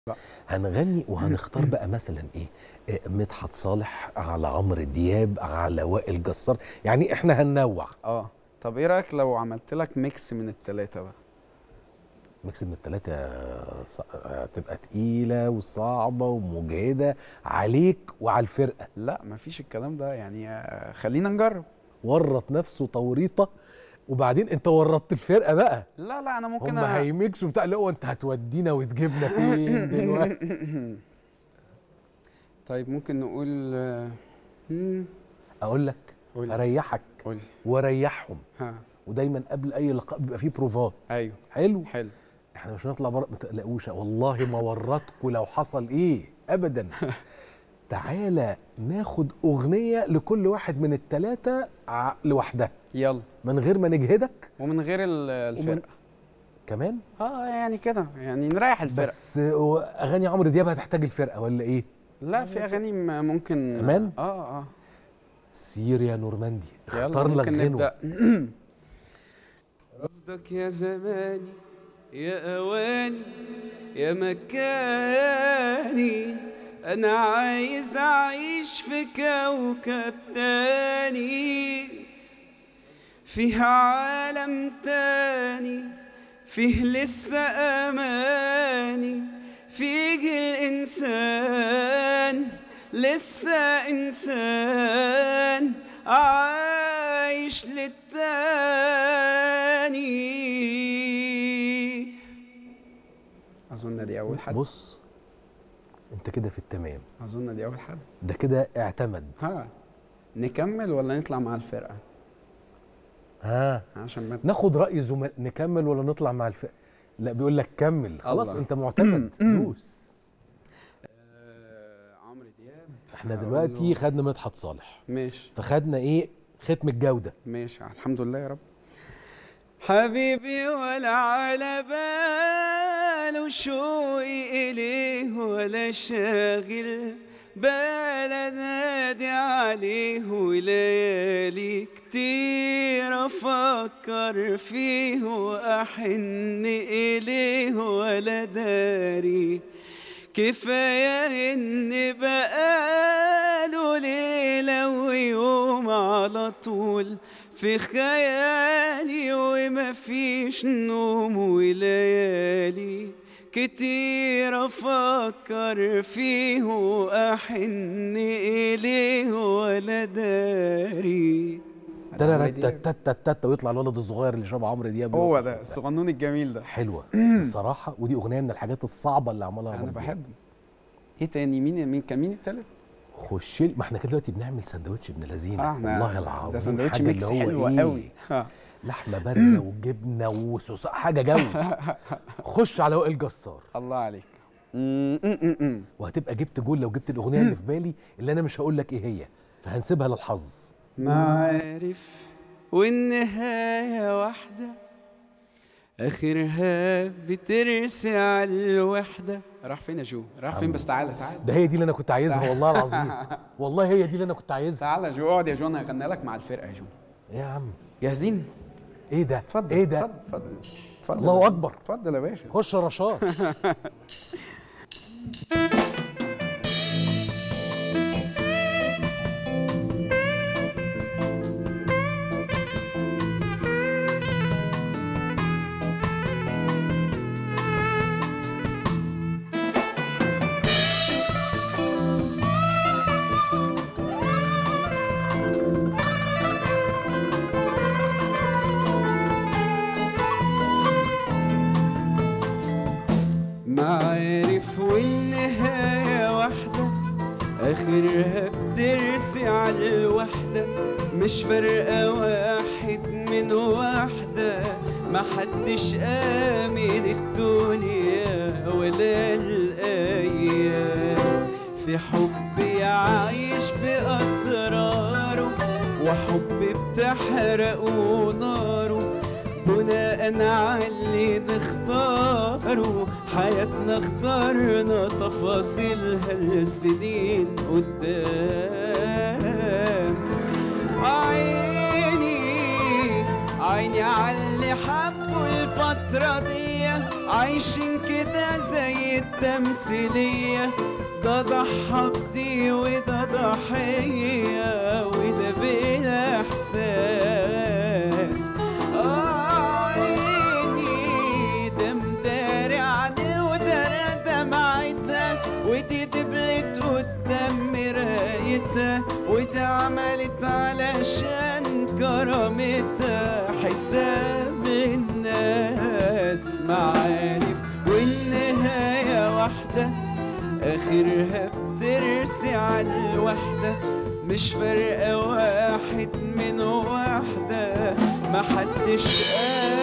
هنغني وهنختار بقى مثلا ايه آه، مدحت صالح على عمرو دياب على وائل جسار يعني احنا هننوع اه طب ايه رايك لو عملت لك ميكس من التلاتة بقى ميكس من الثلاثه هتبقى تقيله وصعبه ومجهده عليك وعلى الفرقه لا مفيش الكلام ده يعني آه، خلينا نجرب ورط نفسه توريطه وبعدين انت ورطت الفرقه بقى لا لا انا ممكن هم أ- هيميكسوا بتاع لا هو انت هتودينا وتجيبنا فين دلوقتي طيب ممكن نقول آه، مم، اقول لك قول اريحك قول واريحهم ها ودايما قبل اي لقاء بيبقى فيه بروفات ايوه حلو حلو احنا مش هنطلع بره ما تقلقوش والله ما ورطكم لو حصل ايه ابدا تعالى ناخد اغنيه لكل واحد من الثلاثه لوحدها يلا من غير ما نجهدك ومن غير ال- الفرقه كمان اه يعني كده يعني نريح الفرقه بس هو اغاني عمرو دياب هتحتاج الفرقه ولا ايه لا في اغاني م- ممكن كمان؟ اه اه سير يا نورماندي يلا اختار لك ممكن غنوه نبدا رفضك يا زماني يا اواني يا مكاني انا عايز اعيش في كوكب تاني فيه عالم تاني فيه لسه اماني فيه الانسان لسه انسان عايش للتاني اظن دي اول حد بص انت كده في التمام اظن دي اول حد ده كده اعتمد ها نكمل ولا نطلع مع الفرقه ها عشان ما ناخد راي زملاء نكمل ولا نطلع مع الفرقه لا بيقول لك كمل خلاص الله. انت معتمد دوس آه، عمرو دياب احنا هقول دلوقتي له- خدنا مدحت صالح ماشي فخدنا ايه ختم الجوده ماشي الحمد لله يا رب حبيبي ولا على باله شوقي إليه ولا شاغل بال انادي عليه وليالي كتير افكر فيه واحن اليه ولا داري كفاية إن بقاله ليلة ويوم على طول في خيالي ومفيش نوم وليالي كتير أفكر فيه وأحن إليه ولا داري تتا ويطلع الولد الصغير اللي شبه عمرو دياب هو يقف ده وبتاع. الصغنون الجميل ده حلوه بصراحه ودي اغنيه من الحاجات الصعبه اللي عملها أنا عمرو دياب. بحبه إيه تاني مين مين كان مين التالت؟ خش لي- ما احنا كده دلوقتي بنعمل سندوتش ابن لذينه آه، إحنا- والله العظيم ده سندوتش حاجة ميكس اللي هو حلو إيه؟ قوي ها. لحمه بارده وجبنه وصوص حاجه جو خش على وائل جسار الله عليك م- م- م- م. وهتبقى جبت جول لو جبت الاغنيه اللي في بالي اللي انا مش هقول لك ايه هي فهنسيبها للحظ ما عارف والنهاية واحدة آخرها بترسي على الوحدة راح فين يا جو؟ راح فين بس تعالى تعالى ده هي دي اللي انا كنت عايزها والله العظيم والله هي دي اللي انا كنت عايزها تعالى يا جو اقعد يا جو انا هغني لك مع الفرقة يا جو إيه يا عم جاهزين؟ ايه ده اتفضل ايه ده اتفضل اتفضل اتفضل الله يا جو. أكبر. اتفضل يا باشا خش يا رشاد ما عارف والنهاية واحدة آخرها بترسي على الوحدة مش فارقة واحد من واحدة ما حدش آمن الدنيا ولا الأيام في حب يعيش بأسراره وحب بتحرقه ناره بناء على اللي نختاره حياتنا اخترنا تفاصيلها السنين قدام عيني عيني على اللي حبوا الفترة دي عايشين كده زي التمثيلية ده ضحى بدي وده ضحية وده بلا إحساس آه عيني ده مداري عليه ودار دمعتها ودي دبلت قدام مرايتها واتعملت علشان كرامتها حساب الناس معارف والنهاية واحدة آخرها بترسي على الوحدة مش فارقة واحد من واحدة محدش قال